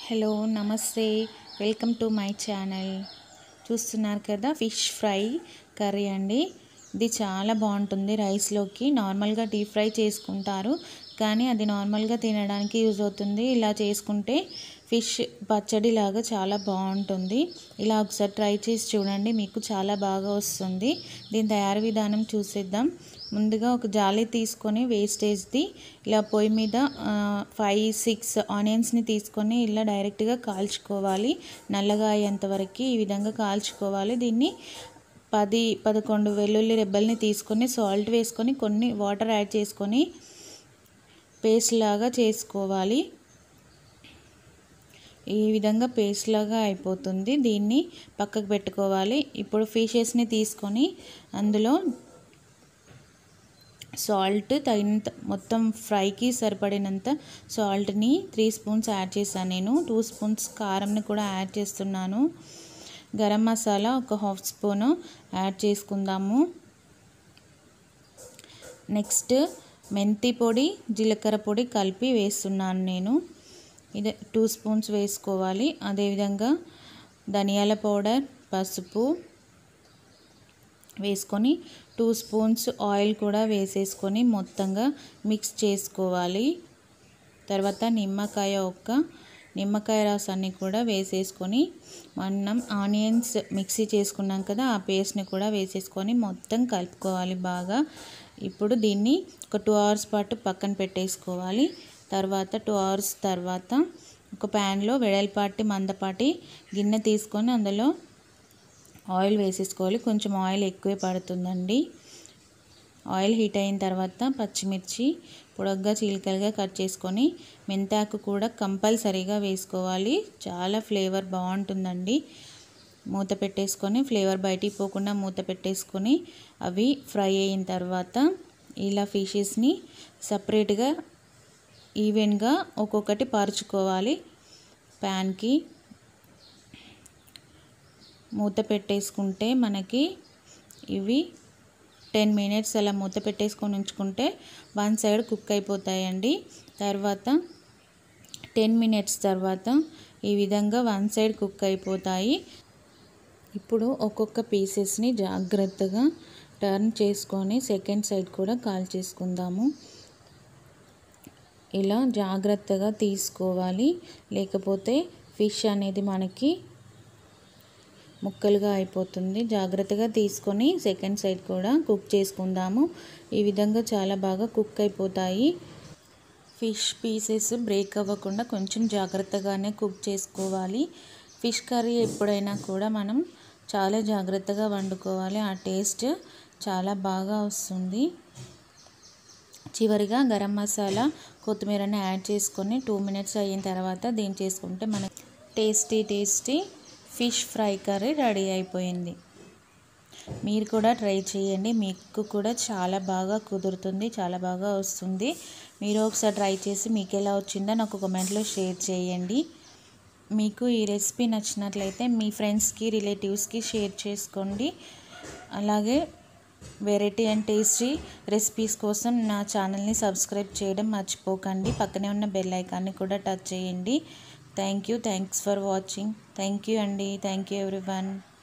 hello నమస్తే welcome to my channel చూస్తున్నారు కదా ఫిష్ ఫ్రై కర్రీ అండి ఇది చాలా బాగుంటుంది రైస్లోకి నార్మల్గా డీప్ ఫ్రై చేసుకుంటారు కానీ అది నార్మల్గా తినడానికి యూజ్ అవుతుంది ఇలా చేసుకుంటే ఫిష్ పచ్చడి లాగా చాలా బాగుంటుంది ఇలా ఒకసారి ట్రై చేసి చూడండి మీకు చాలా బాగా వస్తుంది దీని తయారీ విధానం చూసేద్దాం ముందుగా ఒక జాలి తీసుకొని వేస్టేజ్ది ఇలా పొయ్యి మీద ఫైవ్ సిక్స్ ఆనియన్స్ని తీసుకొని ఇలా డైరెక్ట్గా కాల్చుకోవాలి నల్లగా అయ్యేంత వరకు ఈ విధంగా కాల్చుకోవాలి దీన్ని పది పదకొండు వెల్లుల్లి రెబ్బల్ని తీసుకొని సాల్ట్ వేసుకొని కొన్ని వాటర్ యాడ్ చేసుకొని పేస్ట్ లాగా చేసుకోవాలి ఈ విధంగా పేస్ట్ లాగా అయిపోతుంది దీన్ని పక్కకు పెట్టుకోవాలి ఇప్పుడు ఫిషెస్ని తీసుకొని అందులో సాల్ట్ తగినంత మొత్తం ఫ్రైకి సరిపడినంత సాల్ట్ని త్రీ స్పూన్స్ యాడ్ చేశాను నేను టూ స్పూన్స్ కారంని కూడా యాడ్ చేస్తున్నాను గరం మసాలా ఒక హాఫ్ స్పూను యాడ్ చేసుకుందాము నెక్స్ట్ మెంతి పొడి జీలకర్ర పొడి కలిపి వేస్తున్నాను నేను ఇది టూ స్పూన్స్ వేసుకోవాలి అదేవిధంగా ధనియాల పౌడర్ పసుపు వేసుకొని టూ స్పూన్స్ ఆయిల్ కూడా వేసేసుకొని మొత్తంగా మిక్స్ చేసుకోవాలి తర్వాత నిమ్మకాయ ఒక్క నిమ్మకాయ రసాన్ని కూడా వేసేసుకొని మనం ఆనియన్స్ మిక్సీ చేసుకున్నాం కదా ఆ పేస్ట్ని కూడా వేసేసుకొని మొత్తం కలుపుకోవాలి బాగా ఇప్పుడు దీన్ని ఒక టూ అవర్స్ పాటు పక్కన పెట్టేసుకోవాలి తర్వాత టూ అవర్స్ తర్వాత ఒక ప్యాన్లో వెడల్పాటి మందపాటి గిన్నె తీసుకొని అందులో ఆయిల్ వేసేసుకోవాలి కొంచెం ఆయిల్ ఎక్కువే పడుతుందండి ఆయిల్ హీట్ అయిన తర్వాత పచ్చిమిర్చి పొడగ్గా చీలికలుగా కట్ చేసుకొని మెంతాకు కూడా కంపల్సరీగా వేసుకోవాలి చాలా ఫ్లేవర్ బాగుంటుందండి మూత పెట్టేసుకొని ఫ్లేవర్ బయటికి పోకుండా మూత పెట్టేసుకొని అవి ఫ్రై అయిన తర్వాత ఇలా ఫిషెస్ని సపరేట్గా ఈవెన్గా ఒక్కొక్కటి పరుచుకోవాలి ప్యాన్కి మూత పెట్టేసుకుంటే మనకి ఇవి టెన్ మినిట్స్ అలా మూత పెట్టేసుకొని ఉంచుకుంటే వన్ సైడ్ కుక్ అయిపోతాయండి తర్వాత టెన్ మినిట్స్ తర్వాత ఈ విధంగా వన్ సైడ్ కుక్ అయిపోతాయి ఇప్పుడు ఒక్కొక్క పీసెస్ని జాగ్రత్తగా టర్న్ చేసుకొని సెకండ్ సైడ్ కూడా కాల్ చేసుకుందాము ఇలా జాగ్రత్తగా తీసుకోవాలి లేకపోతే ఫిష్ అనేది మనకి ముక్కలుగా అయిపోతుంది జాగ్రత్తగా తీసుకొని సెకండ్ సైడ్ కూడా కుక్ చేసుకుందాము ఈ విధంగా చాలా బాగా కుక్ అయిపోతాయి ఫిష్ పీసెస్ బ్రేక్ అవ్వకుండా కొంచెం జాగ్రత్తగానే కుక్ చేసుకోవాలి ఫిష్ కర్రీ ఎప్పుడైనా కూడా మనం చాలా జాగ్రత్తగా వండుకోవాలి ఆ టేస్ట్ చాలా బాగా వస్తుంది చివరిగా గరం మసాలా కొత్తిమీరని యాడ్ చేసుకొని టూ మినిట్స్ అయిన తర్వాత దీన్ని చేసుకుంటే మనకి tasty tasty fish fry curry ready అయిపోయింది మీరు కూడా ట్రై చేయండి మీకు కూడా చాలా బాగా కుదురుతుంది చాలా బాగా వస్తుంది మీరు ఒకసారి ట్రై చేసి మీకు ఎలా వచ్చిందో నాకు కమెంట్లో షేర్ చేయండి మీకు ఈ రెసిపీ నచ్చినట్లయితే మీ ఫ్రెండ్స్కి రిలేటివ్స్కి షేర్ చేసుకోండి అలాగే వెరైటీ అండ్ టేస్టీ రెసిపీస్ కోసం నా ఛానల్ని సబ్స్క్రైబ్ చేయడం మర్చిపోకండి పక్కనే ఉన్న బెల్ ఐకాన్ని కూడా టచ్ చేయండి thank you thanks for watching thank you అండి థ్యాంక్ యూ ఎవ్రీవన్